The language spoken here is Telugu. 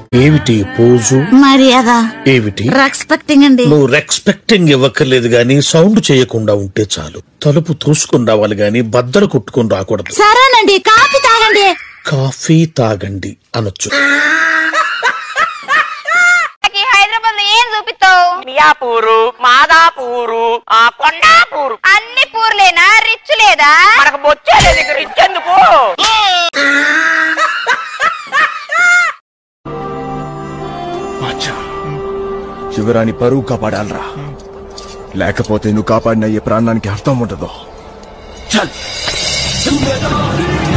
ఏమిటి పోజు మర్యాద ఏమిటి రెస్పెక్టింగ్ అండి నువ్వు రెస్పెక్టింగ్ ఇవ్వక్కర్లేదు గాని సౌండ్ చేయకుండా ఉంటే చాలు తలుపు తోసుకుని రావాలి గాని బద్దలు కొట్టుకుని రాకూడదు సరేనండి కాఫీ తాగండి కాఫీ తాగండి అనొచ్చు హైదరాబాద్ లో ఏం చూపిస్తావు మియాపూరు మాదాపూరు ఆ కొండాపూరు అన్ని పూర్లేనా రిచ్ లేదా మనకు బొచ్చేలే దగ్గర ఇచ్చేందుకు శివరాణి పరువు కాపాడాలరా లేకపోతే నువ్వు కాపాడిన ఈ ప్రాణానికి అర్థం ఉండదు చల్